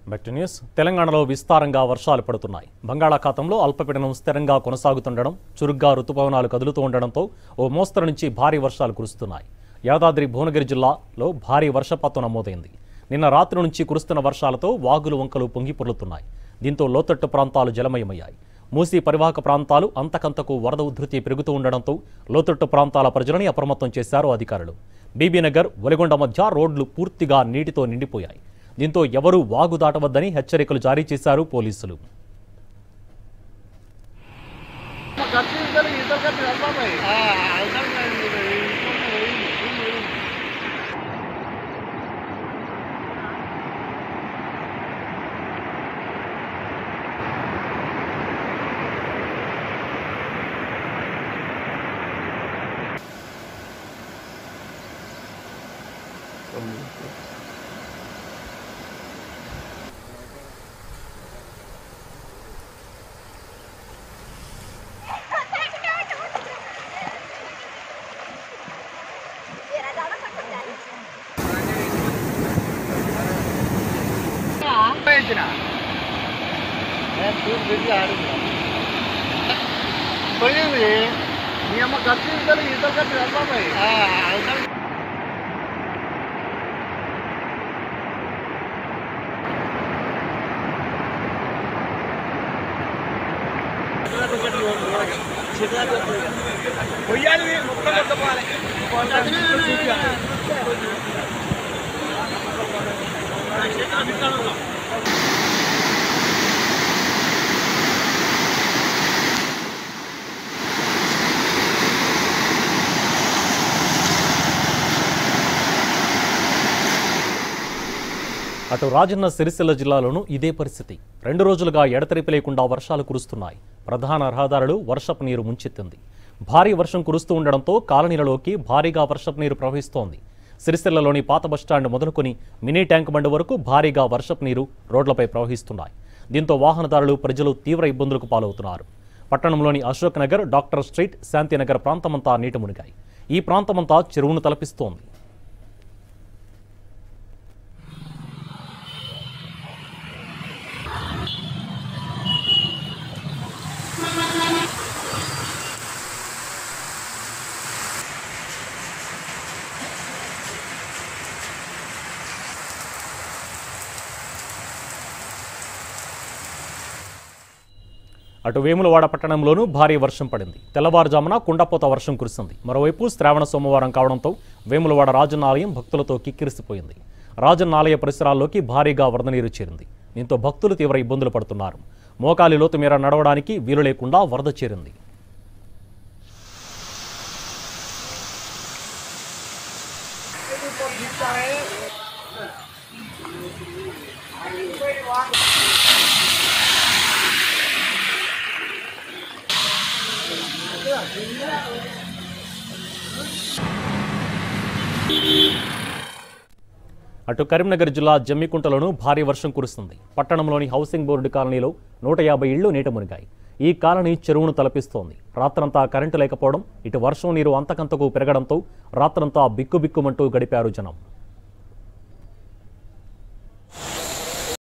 Back to news తెలంగాణలో విస్తారంగా వర్షాలు పడుతున్నాయి బంగాళాఖాతంలో అల్పపీడనం స్థిరంగా కొనసాగుతుండడం చురుగ్గా రుతుపవనాలు కదులుతూ ఉండడంతో ఓ మోస్తరు నుంచి భారీ వర్షాలు కురుస్తున్నాయి యాదాద్రి భువనగిరి జిల్లాలో భారీ వర్షపాతం నమోదైంది నిన్న రాత్రి నుంచి కురుస్తున్న వర్షాలతో వాగులు వంకలు పొంగి పొర్లుతున్నాయి దీంతో లోతట్టు ప్రాంతాలు జలమయమయ్యాయి మూసీ పరివాహక ప్రాంతాలు అంతకంతకు వరద ఉధృతి పెరుగుతూ ఉండడంతో లోతట్టు ప్రాంతాల ప్రజలని అప్రమత్తం చేశారు అధికారులు బీబీనగర్ ఒలిగొండ మధ్య రోడ్లు పూర్తిగా నీటితో నిండిపోయాయి దీంతో ఎవరూ వాగు దాటవద్దని హెచ్చరికలు జారీ చేశారు పోలీసులు ఖర్చు ఇద్దరు ఇద్దరు ఖర్చు వెళ్ళాలి అవసరం లేదు మీరు ఇంట్లోనే వేయండి, ఇంట్లో వేయండి. వేయించిన. నేను చూసి పెట్టి ఆడింది. పోయింది మీ అమ్మ ఖర్చు ఇద్దరు ఇద్దరు ఖర్చు వెళ్ళాలి అవసరం అటు రాజన్న సిరిసిల్ల జిల్లాలోనూ ఇదే పరిస్థితి రెండు రోజులుగా ఎడతెరిపి లేకుండా వర్షాలు కురుస్తున్నాయి ప్రధాన రహదారులు వర్షపు నీరు ముంచెత్తింది భారీ వర్షం కురుస్తూ ఉండడంతో కాలనీలలోకి భారీగా వర్షపు నీరు ప్రవహిస్తోంది సిరిసిల్లలోని పాత బస్టాండ్ మొదలుకొని మినీ ట్యాంక్ బండ్ వరకు భారీగా వర్షపు నీరు రోడ్లపై ప్రవహిస్తున్నాయి దీంతో వాహనదారులు ప్రజలు తీవ్ర ఇబ్బందులకు పాలవుతున్నారు పట్టణంలోని అశోక్ నగర్ డాక్టర్ స్ట్రీట్ శాంతినగర్ ప్రాంతమంతా నీట మునిగాయి ఈ ప్రాంతమంతా చెరువును తలపిస్తోంది అటు వేములవాడ పట్టణంలోనూ భారీ వర్షం పడింది తెల్లవారుజామున కుండపోత వర్షం కురిసింది మరోవైపు శ్రావణ సోమవారం కావడంతో వేములవాడ రాజన్న ఆలయం భక్తులతో కిక్కిరిసిపోయింది రాజన్న ఆలయ పరిసరాల్లోకి భారీగా వరద నీరు చేరింది దీంతో భక్తులు తీవ్ర ఇబ్బందులు పడుతున్నారు మోకాలి లోతు మేర నడవడానికి వీలు లేకుండా వరద చేరింది అటు కరీంనగర్ జిల్లా జమ్మికుంటలోనూ భారీ వర్షం కురుస్తుంది పట్టణంలోని హౌసింగ్ బోర్డు కాలనీలో నూట యాభై ఇళ్లు నీట మునిగాయి ఈ కాలనీ చెరువును తలపిస్తోంది రాత్రంతా కరెంటు లేకపోవడం ఇటు వర్షం నీరు అంతకంతకు పెరగడంతో రాత్రంతా బిక్కుబిక్కుమంటూ గడిపారు జనం